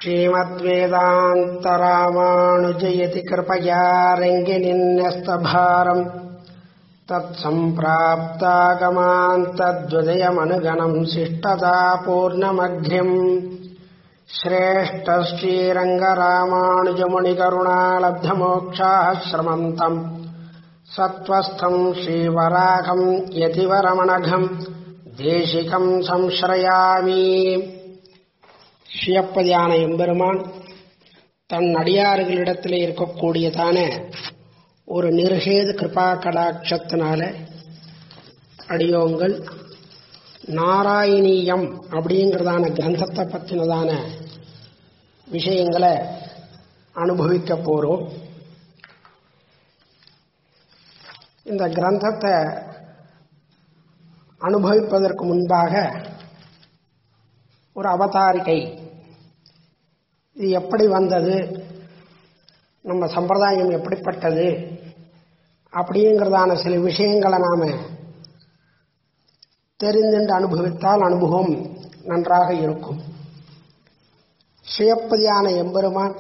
श्रीमद्वेदान्तरामानुजयति कृपया रङ्गिनिन्यस्तभारम् तत्सम्प्राप्तागमान्तद्वदयमनुगणम् शिष्टता पूर्णमघ्र्यम् श्रेष्ठश्रीरङ्गरामानुजमुनिकरुणालब्धमोक्षाः तम् सत्त्वस्थम् श्रीवराघम् यतिवरमणघम् தேசிகம் சம்ஸ்ரயாமி சியப்பதியான எம்பெருமான் தன் அடியாறுகளிடத்தில் இருக்கக்கூடியதான ஒரு நிர்ஹேது கிருபா கடாட்சத்தினால அடியோங்கள் நாராயணீயம் அப்படிங்கிறதான கிரந்தத்தை பற்றினதான விஷயங்களை அனுபவிக்க போறோம் இந்த கிரந்தத்தை அனுபவிப்பதற்கு முன்பாக ஒரு அவதாரிகை இது எப்படி வந்தது நம்ம சம்பிரதாயம் எப்படிப்பட்டது அப்படிங்கிறதான சில விஷயங்களை நாம தெரிந்துண்டு அனுபவித்தால் அனுபவம் நன்றாக இருக்கும் சுயப்பதியான எம்பெருமான்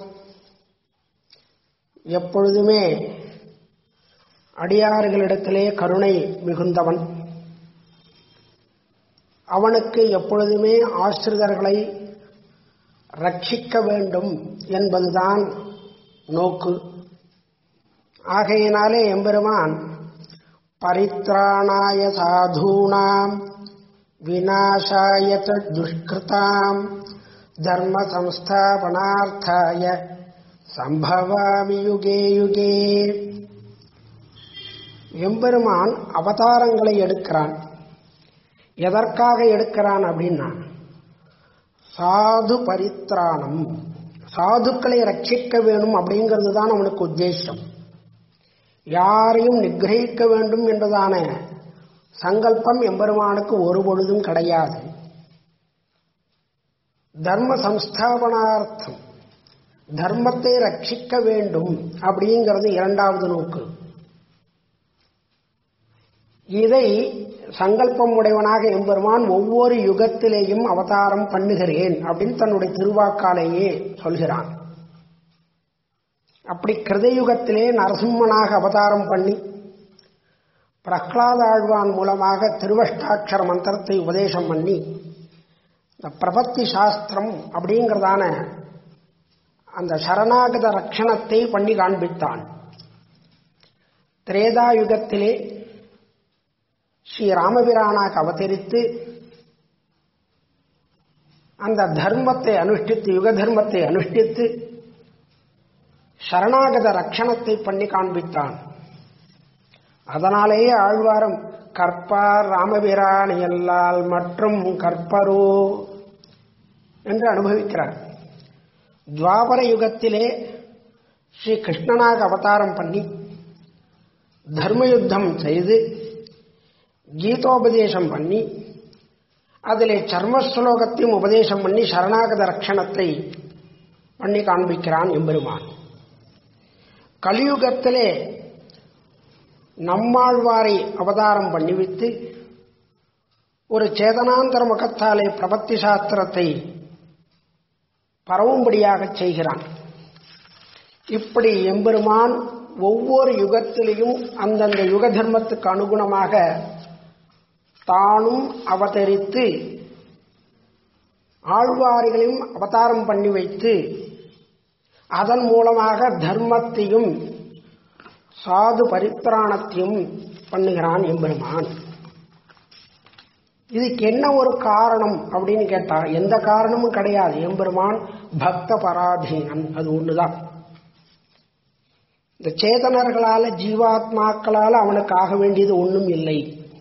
எப்பொழுதுமே அடியார்களிடத்திலே கருணை மிகுந்தவன் அவனுக்கு எப்பொழுதுமே ஆசிரிதர்களை ரட்சிக்க வேண்டும் என்பதுதான் நோக்கு ஆகையினாலே எம்பெருமான் பரித்ராணாய சாதூனாம் விநாசாய துஷ்கிருதாம் தர்ம சம்ஸ்தாபனார்த்தாய சம்பவாமி யுகே யுகே எம்பெருமான் அவதாரங்களை எடுக்கிறான் எதற்காக எடுக்கிறான் அப்படின்னா சாது பரித்ராணம் சாதுக்களை ரட்சிக்க வேணும் அப்படிங்கிறது தான் அவனுக்கு உத்தேசம் யாரையும் நிகிரகிக்க வேண்டும் என்பதான சங்கல்பம் எம்பெருமானுக்கு ஒரு பொழுதும் கிடையாது தர்ம சம்ஸ்தாபனார்த்தம் தர்மத்தை ரட்சிக்க வேண்டும் அப்படிங்கிறது இரண்டாவது நோக்கு இதை சங்கல்பம் உடையவனாக எம்பெருமான் ஒவ்வொரு யுகத்திலேயும் அவதாரம் பண்ணுகிறேன் அப்படின்னு தன்னுடைய திருவாக்காலேயே சொல்கிறான் அப்படி கிருதயுகத்திலே நரசிம்மனாக அவதாரம் பண்ணி பிரஹ்லாத ஆழ்வான் மூலமாக திருவஷ்டாட்சர மந்திரத்தை உபதேசம் பண்ணி இந்த பிரபத்தி சாஸ்திரம் அப்படிங்கிறதான அந்த சரணாகத ரட்சணத்தை பண்ணி காண்பித்தான் திரேதா யுகத்திலே ஸ்ரீ ராமபிரானாக அவதரித்து அந்த தர்மத்தை அனுஷ்டித்து யுக தர்மத்தை அனுஷ்டித்து சரணாகத ரட்சணத்தை பண்ணி காண்பித்தான் அதனாலேயே ஆழ்வாரம் கற்பார் ராமபிரான் எல்லால் மற்றும் கற்பரோ என்று அனுபவிக்கிறார் துவாபர யுகத்திலே ஸ்ரீ கிருஷ்ணனாக அவதாரம் பண்ணி தர்மயுத்தம் செய்து கீதோபதேசம் பண்ணி அதிலே சர்மஸ்லோகத்தையும் உபதேசம் பண்ணி சரணாகத ரட்சணத்தை பண்ணி காண்பிக்கிறான் எம்பெருமான் கலியுகத்திலே நம்மாழ்வாரை அவதாரம் பண்ணிவித்து ஒரு சேதனாந்தர முகத்தாலே பிரபத்தி சாஸ்திரத்தை பரவும்படியாக செய்கிறான் இப்படி எம்பெருமான் ஒவ்வொரு யுகத்திலையும் அந்தந்த யுக தர்மத்துக்கு அனுகுணமாக தானும் அவதரித்து ஆழ்வாரிகளையும் அவதாரம் பண்ணி வைத்து அதன் மூலமாக தர்மத்தையும் சாது பரித்ராணத்தையும் பண்ணுகிறான் எம்பெருமான் இதுக்கு என்ன ஒரு காரணம் அப்படின்னு கேட்டா எந்த காரணமும் கிடையாது எம்பெருமான் பக்த பராதீனன் அது ஒண்ணுதான் இந்த சேதனர்களால ஜீவாத்மாக்களால அவனுக்கு ஆக வேண்டியது ஒன்றும் இல்லை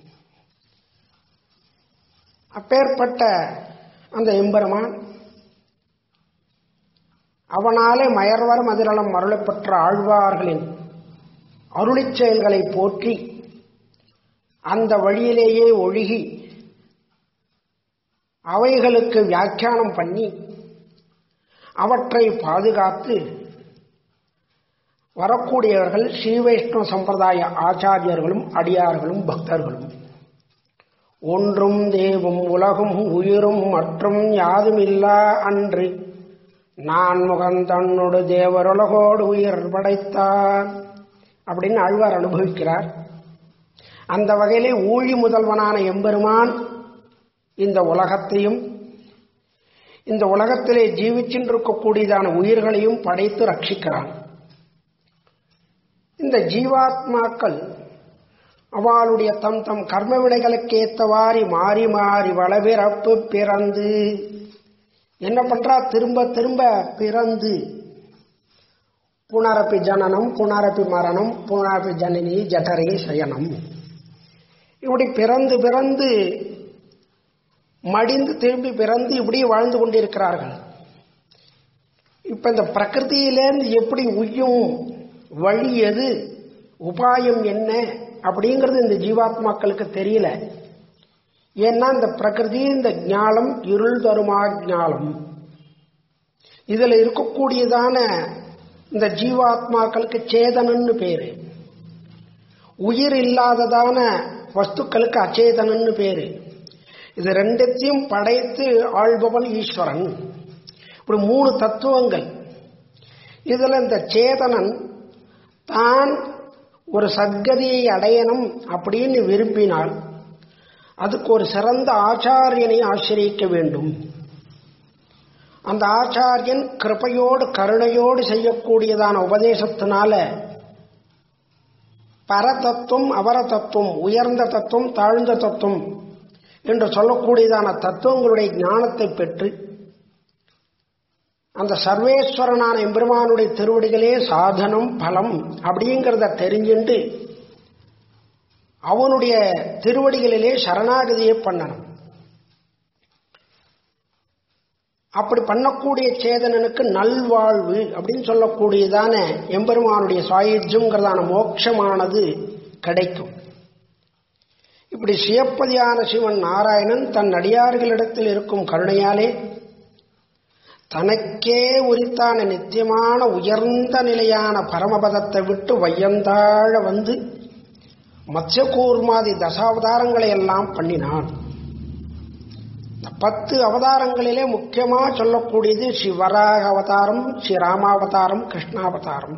அப்பேற்பட்ட அந்த எம்பெருமான் அவனாலே மயர்வரம் அதிரளம் அருளப்பெற்ற ஆழ்வார்களின் அருளிச் செயல்களை போற்றி அந்த வழியிலேயே ஒழுகி அவைகளுக்கு வியாக்கியானம் பண்ணி அவற்றை பாதுகாத்து வரக்கூடியவர்கள் ஸ்ரீ வைஷ்ணவ சம்பிரதாய ஆச்சாரியர்களும் அடியார்களும் பக்தர்களும் ஒன்றும் தேவும் உலகும் உயிரும் மற்றும் யாதுமில்லா அன்று நான் முகந்தன்னோடு தேவருலகோடு உயிர் படைத்தான் அப்படின்னு ஆழ்வார் அனுபவிக்கிறார் அந்த வகையிலே ஊழி முதல்வனான எம்பெருமான் இந்த உலகத்தையும் இந்த உலகத்திலே ஜீவிச்சென்றிருக்கக்கூடியதான உயிர்களையும் படைத்து ரட்சிக்கிறான் இந்த ஜீவாத்மாக்கள் அவளுடைய தம் தம் கர்ம வினைகளுக்கு ஏத்தவாறி மாறி மாறி வளபிறப்பு பிறந்து என்ன பண்றா திரும்ப திரும்ப பிறந்து புனரப்பி ஜனனம் புனரப்பி மரணம் புனரப்பி ஜனனி ஜఠரே சயனம் இப்படி பிறந்து பிறந்து மடிந்து திரும்பி பிறந்து இப்படி வாழ்ந்து கொண்டிருக்கிறார்கள் இப்ப இந்த பிரகிருதியிலேருந்து எப்படி உய்யும் வழி எது உபாயம் என்ன அப்படிங்கிறது இந்த ஜீவாத்மாக்களுக்கு தெரியல ஏன்னா இந்த பிரகிருதி இந்த ஞானம் இருள் தருமா ஞானம் இதுல இருக்கக்கூடியதான இந்த ஜீவாத்மாக்களுக்கு சேதனன்னு பேரு உயிர் இல்லாததான வஸ்துக்களுக்கு அச்சேதனன்னு பேரு இது ரெண்டத்தையும் படைத்து ஆள்பவன் ஈஸ்வரன் இப்படி மூணு தத்துவங்கள் இதுல இந்த சேதனன் தான் ஒரு சத்கதியை அடையணும் அப்படின்னு விரும்பினால் அதுக்கு ஒரு சிறந்த ஆச்சாரியனை ஆசிரியக்க வேண்டும் அந்த ஆச்சாரியன் கிருபையோடு கருணையோடு செய்யக்கூடியதான உபதேசத்தினால பரதத்துவம் அவர தத்துவம் உயர்ந்த தத்துவம் தாழ்ந்த தத்துவம் என்று சொல்லக்கூடியதான தத்துவங்களுடைய ஞானத்தை பெற்று அந்த சர்வேஸ்வரனான எம்பெருமானுடைய திருவடிகளே சாதனம் பலம் அப்படிங்கிறத தெரிஞ்சுண்டு அவனுடைய திருவடிகளிலே சரணாகதியை பண்ணணும் அப்படி பண்ணக்கூடிய சேதனனுக்கு நல்வாழ்வு அப்படின்னு சொல்லக்கூடியதான எம்பெருமானுடைய சாயுஜ்யங்கிறதான மோட்சமானது கிடைக்கும் இப்படி சிவப்பதியான சிவன் நாராயணன் தன் அடியார்களிடத்தில் இருக்கும் கருணையாலே தனக்கே உரித்தான நித்தியமான உயர்ந்த நிலையான பரமபதத்தை விட்டு வையந்தாழ வந்து மத்ஸ்யகூர்மாதி தசாவதாரங்களை எல்லாம் பண்ணினான் இந்த பத்து அவதாரங்களிலே முக்கியமா சொல்லக்கூடியது ஸ்ரீ வராக அவதாரம் ஸ்ரீ ராமாவதாரம் கிருஷ்ணாவதாரம்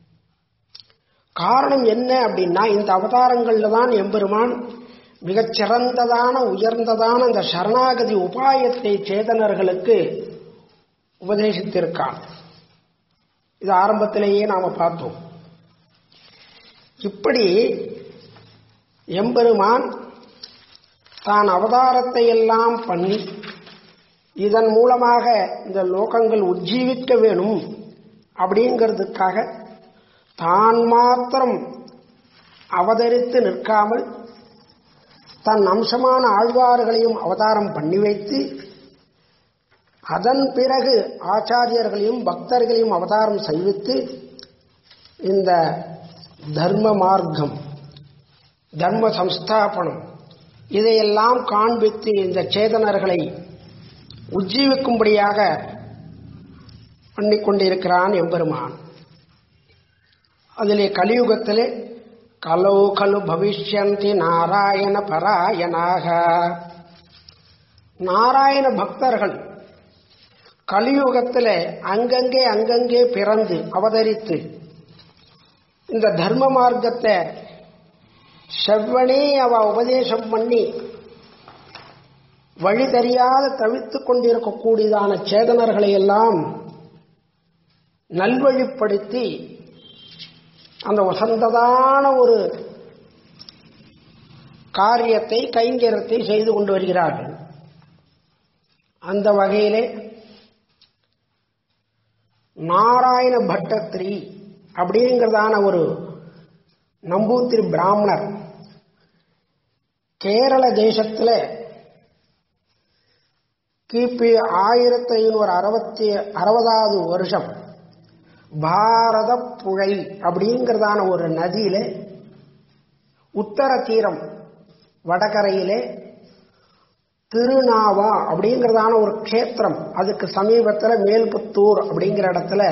காரணம் என்ன அப்படின்னா இந்த அவதாரங்கள்ல தான் எம்பெருமான் மிகச்சிறந்ததான உயர்ந்ததான இந்த சரணாகதி உபாயத்தை சேதனர்களுக்கு உபதேசித்திருக்கான் இது ஆரம்பத்திலேயே நாம பார்த்தோம் இப்படி எம்பெருமான் தான் அவதாரத்தை எல்லாம் பண்ணி இதன் மூலமாக இந்த லோகங்கள் உஜ்ஜீவிக்க வேணும் அப்படிங்கிறதுக்காக தான் மாத்திரம் அவதரித்து நிற்காமல் தன் அம்சமான ஆழ்வார்களையும் அவதாரம் பண்ணி வைத்து அதன் பிறகு ஆச்சாரியர்களையும் பக்தர்களையும் அவதாரம் செய்வித்து இந்த தர்ம மார்க்கம் தர்ம சம்ஸ்தாபனம் இதையெல்லாம் காண்பித்து இந்த சேதனர்களை உஜ்ஜீவிக்கும்படியாக பண்ணிக்கொண்டிருக்கிறான் எம்பெருமான் அதிலே கலியுகத்திலே கலோ கலு பவிஷ்யந்தி நாராயண பராயணாக நாராயண பக்தர்கள் கலியுகத்தில் அங்கங்கே அங்கங்கே பிறந்து அவதரித்து இந்த தர்ம மார்க்கத்தை செவ்வனே அவ உபதேசம் பண்ணி வழி தெரியாத தவித்துக் கொண்டிருக்கக்கூடியதான சேதனர்களை எல்லாம் நல்வழிப்படுத்தி அந்த வசந்ததான ஒரு காரியத்தை கைங்கரத்தை செய்து கொண்டு வருகிறார்கள் அந்த வகையிலே நாராயண பட்டத்திரி அப்படிங்கிறதான ஒரு நம்பூத்திரி பிராமணர் கேரள தேசத்தில் கிபி ஆயிரத்தி ஐநூறு அறுபத்தி அறுபதாவது வருஷம் பாரத புழை அப்படிங்கிறதான ஒரு நதியில உத்தர தீரம் வடகரையிலே திருநாவா அப்படிங்கிறதான ஒரு க்ஷேத்திரம் அதுக்கு சமீபத்தில் மேல்புத்தூர் அப்படிங்கிற இடத்துல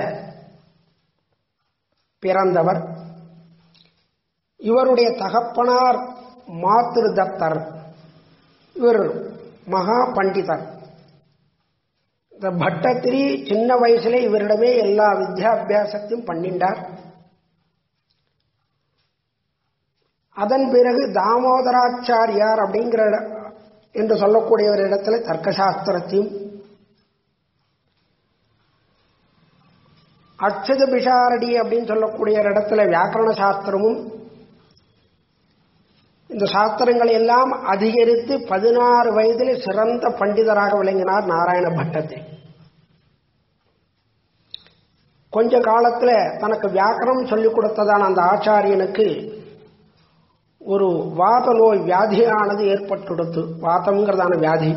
பிறந்தவர் இவருடைய தகப்பனார் மாத்திரு தத்தர் இவர் மகா பண்டிதர் இந்த பட்டத்திரி சின்ன வயசுல இவரிடமே எல்லா வித்யாபியாசத்தையும் பண்ணிண்டார் அதன் பிறகு தாமோதராச்சாரியார் அப்படிங்கிற என்று சொல்லக்கூடிய ஒரு இடத்துல தர்க்கசாஸ்திரத்தையும் அச்சத பிஷாரடி அப்படின்னு சொல்லக்கூடிய ஒரு இடத்துல வியாக்கரண சாஸ்திரமும் இந்த சாஸ்திரங்களை எல்லாம் அதிகரித்து பதினாறு வயதில் சிறந்த பண்டிதராக விளங்கினார் நாராயண பட்டத்தை கொஞ்ச காலத்துல தனக்கு வியாக்கரணம் சொல்லிக் கொடுத்ததான அந்த ஆச்சாரியனுக்கு ஒரு வாத நோய் வியாதியானது ஏற்பட்டுடுத்து வாதம்ங்கிறதான வியாதி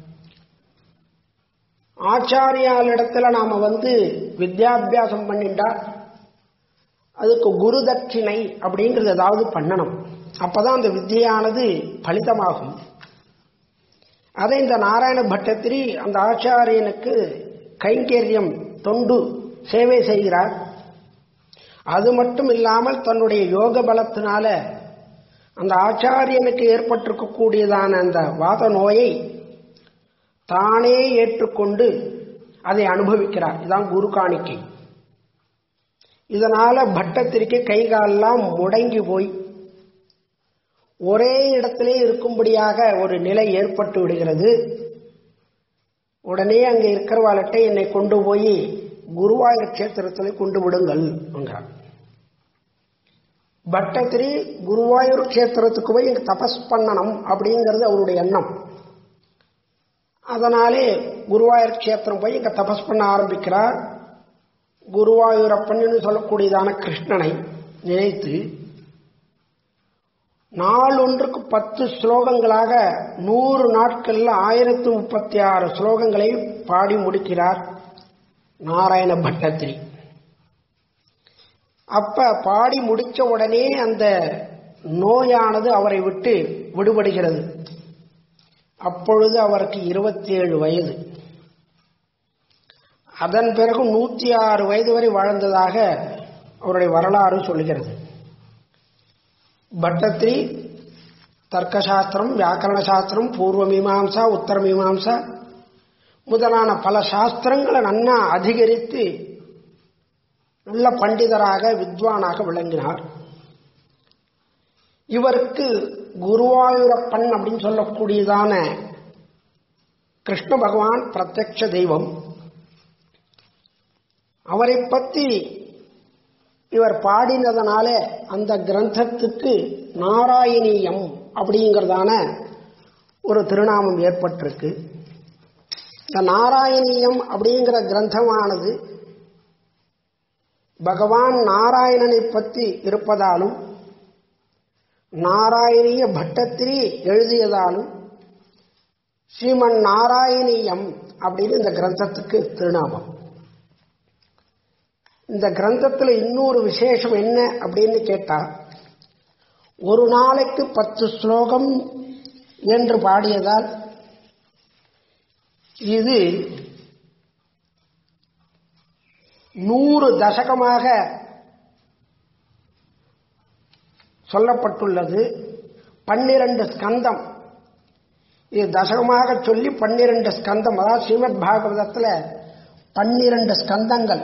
ஆச்சாரியாலிடத்துல நாம வந்து வித்யாபியாசம் பண்ணிட்டா அதுக்கு குரு தட்சிணை அப்படிங்கிறது ஏதாவது பண்ணணும் அப்பதான் அந்த வித்தியானது பலிதமாகும் அதை இந்த நாராயண பட்டத்திரி அந்த ஆச்சாரியனுக்கு கைங்கரியம் தொண்டு சேவை செய்கிறார் அது மட்டும் இல்லாமல் தன்னுடைய யோக பலத்தினால அந்த ஆச்சாரியனுக்கு ஏற்பட்டிருக்கக்கூடியதான அந்த வாத நோயை தானே ஏற்றுக்கொண்டு அதை அனுபவிக்கிறார் இதான் குரு காணிக்கை இதனால பட்டத்திற்கு கைகாலெல்லாம் முடங்கி போய் ஒரே இடத்திலே இருக்கும்படியாக ஒரு நிலை ஏற்பட்டு விடுகிறது உடனே அங்கே இருக்கிறவாளட்டை என்னை கொண்டு போய் குருவாயூர் கஷேத்திரத்தில் கொண்டு விடுங்கள் என்றார் பட்டத்திரி குருவாயூர் கஷேத்திரத்துக்கு போய் இங்க தபஸ் பண்ணணும் அப்படிங்கிறது அவருடைய எண்ணம் அதனாலே குருவாயூர் கஷேத்திரம் போய் இங்க தபஸ் பண்ண ஆரம்பிக்கிறார் குருவாயூரப்பன்னு சொல்லக்கூடியதான கிருஷ்ணனை நினைத்து நாளொன்றுக்கு பத்து ஸ்லோகங்களாக நூறு நாட்கள்ல ஆயிரத்தி முப்பத்தி ஆறு ஸ்லோகங்களை பாடி முடிக்கிறார் நாராயண பட்டத்திரி அப்ப பாடி முடிச்ச உடனே அந்த நோயானது அவரை விட்டு விடுபடுகிறது அப்பொழுது அவருக்கு இருபத்தி ஏழு வயது அதன் பிறகு நூத்தி ஆறு வயது வரை வாழ்ந்ததாக அவருடைய வரலாறு சொல்கிறது பட்டத்திரி தர்க்கசாஸ்திரம் வியாக்கரண சாஸ்திரம் பூர்வ மீமாம்சா உத்தர மீமாம்சா முதலான பல சாஸ்திரங்களை நன்னா அதிகரித்து நல்ல பண்டிதராக வித்வானாக விளங்கினார் இவருக்கு குருவாயூரப்பன் அப்படின்னு சொல்லக்கூடியதான கிருஷ்ண பகவான் பிரத்யட்ச தெய்வம் அவரை பற்றி இவர் பாடினதனால அந்த கிரந்தத்துக்கு நாராயணீயம் அப்படிங்கிறதான ஒரு திருநாமம் ஏற்பட்டிருக்கு இந்த நாராயணீயம் அப்படிங்கிற கிரந்தமானது பகவான் நாராயணனை பற்றி இருப்பதாலும் நாராயணிய பட்டத்திரி எழுதியதாலும் ஸ்ரீமன் நாராயணீயம் அப்படின்னு இந்த கிரந்தத்துக்கு திருநாமம் இந்த கிரந்தத்தில் இன்னொரு விசேஷம் என்ன அப்படின்னு கேட்டா ஒரு நாளைக்கு பத்து ஸ்லோகம் என்று பாடியதால் இது நூறு தசகமாக சொல்லப்பட்டுள்ளது பன்னிரண்டு ஸ்கந்தம் இது தசகமாக சொல்லி பன்னிரண்டு ஸ்கந்தம் அதாவது ஸ்ரீமத் பாகவதத்தில் பன்னிரண்டு ஸ்கந்தங்கள்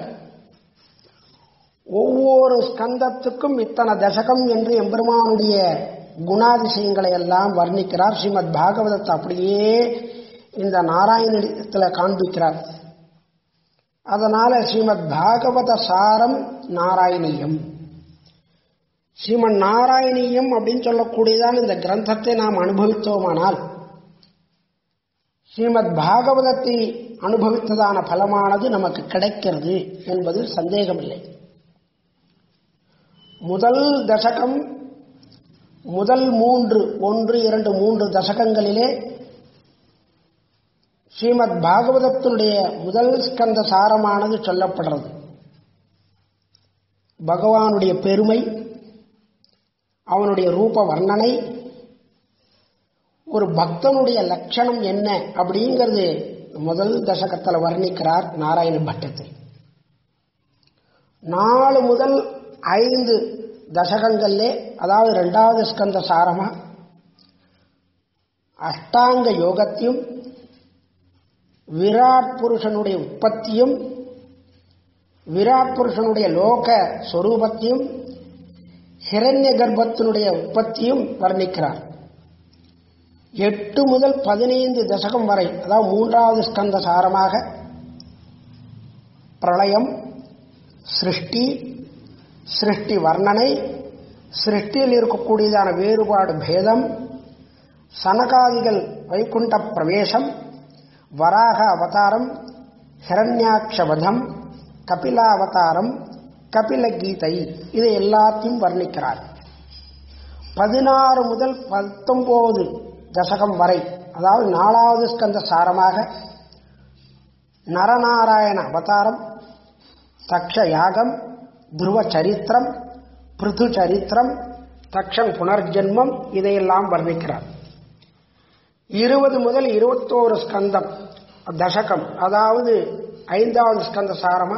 ஒவ்வொரு ஸ்கந்தத்துக்கும் இத்தனை தசகம் என்று எம்பெருமானுடைய குணாதிசயங்களை எல்லாம் வர்ணிக்கிறார் ஸ்ரீமத் பாகவதத்தை அப்படியே இந்த நாராயணத்தில் காண்பிக்கிறார் அதனால ஸ்ரீமத் பாகவத சாரம் நாராயணியம் ஸ்ரீமன் நாராயணியம் அப்படின்னு சொல்லக்கூடியதான் இந்த கிரந்தத்தை நாம் அனுபவித்தோமானால் ஸ்ரீமத் பாகவதத்தை அனுபவித்ததான பலமானது நமக்கு கிடைக்கிறது என்பதில் சந்தேகமில்லை முதல் தசகம் முதல் மூன்று ஒன்று இரண்டு மூன்று தசகங்களிலே ஸ்ரீமத் பாகவதத்தினுடைய முதல் ஸ்கந்த சாரமானது சொல்லப்படுறது பகவானுடைய பெருமை அவனுடைய ரூப வர்ணனை ஒரு பக்தனுடைய லட்சணம் என்ன அப்படிங்கிறது முதல் தசகத்தில் வர்ணிக்கிறார் நாராயண பட்டத்தில் நாலு முதல் ஐந்து தசகங்கள்லே அதாவது ரெண்டாவது ஸ்கந்த சாரமா அஷ்டாங்க யோகத்தையும் விராட் புருஷனுடைய உற்பத்தியும் விராட் புருஷனுடைய லோக சொரூபத்தையும் ஹிரண்ய கர்ப்பத்தினுடைய உற்பத்தியும் வர்ணிக்கிறார் எட்டு முதல் பதினைந்து தசகம் வரை அதாவது மூன்றாவது ஸ்கந்த சாரமாக பிரளயம் சிருஷ்டி சிருஷ்டி வர்ணனை சிருஷ்டியில் இருக்கக்கூடியதான வேறுபாடு பேதம் சனகாதிகள் வைகுண்ட பிரவேசம் வராக அவதாரம் ஹிரண்யாட்சவதம் கபிலாவதாரம் கபில கீதை இதை எல்லாத்தையும் வர்ணிக்கிறார் பதினாறு முதல் பத்தொன்பது தசகம் வரை அதாவது நாலாவது ஸ்கந்த சாரமாக நரநாராயண அவதாரம் தக்ஷ யாகம் துருவ சரித்திரம் பிருது சரித்திரம் தக்ஷன் புனர்ஜென்மம் இதையெல்லாம் வர்ணிக்கிறார் இருபது முதல் இருபத்தோரு ஸ்கந்தம் தசகம் அதாவது ஐந்தாவது ஸ்கந்த சாரமா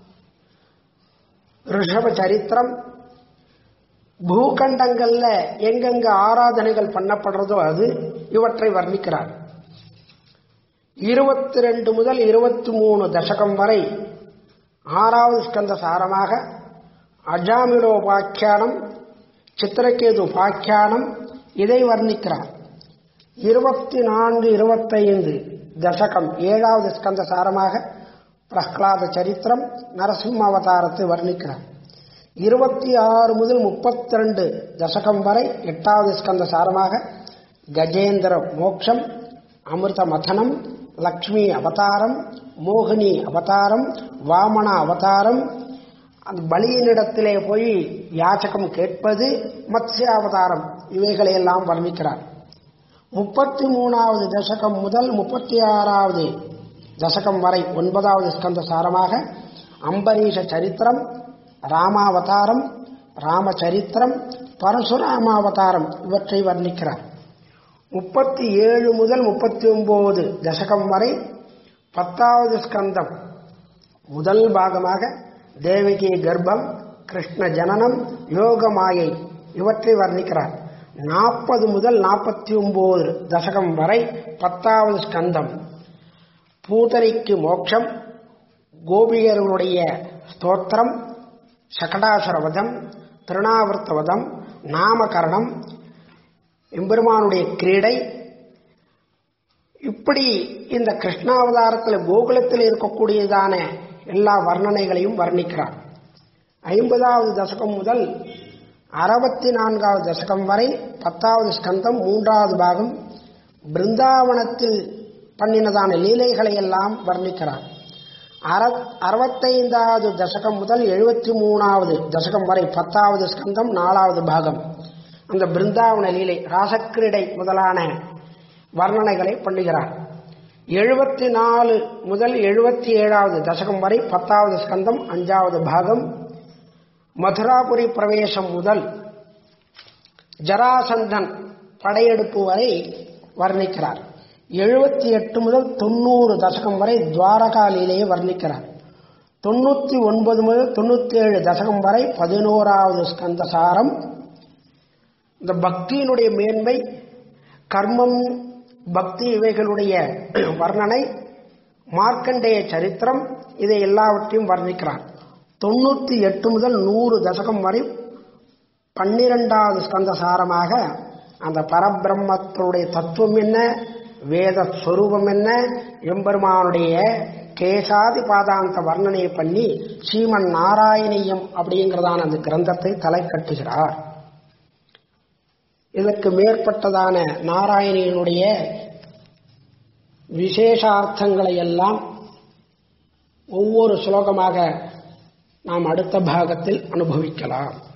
ரிஷப சரித்திரம் பூகண்டங்கள்ல எங்கெங்க ஆராதனைகள் பண்ணப்படுறதோ அது இவற்றை வர்ணிக்கிறார் இருபத்தி ரெண்டு முதல் இருபத்தி மூணு தசகம் வரை ஆறாவது ஸ்கந்த சாரமாக அஜாமிலோபாக்கியானம் சித்திரகேது உபாக்கியானம் இதை வர்ணிக்கிறார் இருபத்தி நான்கு இருபத்தைந்து தசகம் ஏழாவது ஸ்கந்த சாரமாக பிரஹ்லாத சரித்திரம் நரசிம்ம அவதாரத்தை வர்ணிக்கிறார் இருபத்தி ஆறு முதல் முப்பத்தி ரெண்டு தசகம் வரை எட்டாவது ஸ்கந்த சாரமாக கஜேந்திர மோக்ஷம் அமிர்த மதனம் லக்ஷ்மி அவதாரம் மோகினி அவதாரம் வாமன அவதாரம் அந்த பலியினிடத்திலே போய் யாச்சகம் கேட்பது மத்ஸ்ய அவதாரம் இவைகளையெல்லாம் வர்ணிக்கிறார் முப்பத்தி மூணாவது தசகம் முதல் முப்பத்தி ஆறாவது தசகம் வரை ஒன்பதாவது ஸ்கந்த சாரமாக அம்பரீஷ சரித்திரம் ராமாவதாரம் ராமச்சரித்திரம் பரசுராமாவதாரம் இவற்றை வர்ணிக்கிறார் முப்பத்தி ஏழு முதல் முப்பத்தி ஒன்பது தசகம் வரை பத்தாவது ஸ்கந்தம் முதல் பாகமாக தேவகி கர்ப்பம் கிருஷ்ண ஜனனம் யோக மாயை இவற்றை வர்ணிக்கிறார் நாற்பது முதல் நாற்பத்தி ஒன்பது தசகம் வரை பத்தாவது ஸ்கந்தம் பூதரிக்கு மோட்சம் கோபியர்களுடைய ஸ்தோத்திரம் சகடாசுரவதம் திருணாவர்த்தவதம் நாமகரணம் எம்பெருமானுடைய கிரீடை இப்படி இந்த கிருஷ்ணாவதாரத்தில் கோகுலத்தில் இருக்கக்கூடியதான எல்லா வர்ணனைகளையும் வர்ணிக்கிறார் ஐம்பதாவது தசகம் முதல் அறுபத்தி நான்காவது தசகம் வரை பத்தாவது ஸ்கந்தம் மூன்றாவது பாகம் பிருந்தாவனத்தில் பண்ணினதான லீலைகளை எல்லாம் வர்ணிக்கிறார் அறுபத்தைந்தாவது தசகம் முதல் எழுபத்தி மூணாவது தசகம் வரை பத்தாவது ஸ்கந்தம் நாலாவது பாகம் அந்த பிருந்தாவன லீலை ராசக்கிரீடை முதலான வர்ணனைகளை பண்ணுகிறார் எழுபத்தி நாலு முதல் எழுபத்தி ஏழாவது தசகம் வரை பத்தாவது ஸ்கந்தம் அஞ்சாவது பாகம் மதுராபுரி பிரவேசம் முதல் ஜராசந்தன் படையெடுப்பு வரை வர்ணிக்கிறார் எழுபத்தி எட்டு முதல் தொண்ணூறு தசகம் வரை துவாரகா லீலையை வர்ணிக்கிறார் தொண்ணூத்தி ஒன்பது முதல் தொண்ணூத்தி ஏழு தசகம் வரை பதினோராவது ஸ்கந்த சாரம் இந்த பக்தியினுடைய மேன்மை கர்மம் பக்தி இவைகளுடைய வர்ணனை மார்க்கண்டேய சரித்திரம் இதை எல்லாவற்றையும் வர்ணிக்கிறார் தொண்ணூத்தி எட்டு முதல் நூறு தசகம் வரை பன்னிரெண்டாவது ஸ்கந்த சாரமாக அந்த பரபிரம்மத்தினுடைய தத்துவம் என்ன வேத ஸ்வரூபம் என்ன எம்பெருமானுடைய கேசாதி பாதாந்த வர்ணனையை பண்ணி ஸ்ரீமன் நாராயணியம் அப்படிங்கிறதான அந்த கிரந்தத்தை தலை கட்டுகிறார் இதற்கு மேற்பட்டதான நாராயணியனுடைய விசேஷார்த்தங்களை எல்லாம் ஒவ்வொரு ஸ்லோகமாக நாம் அடுத்த பாகத்தில் அனுபவிக்கலாம்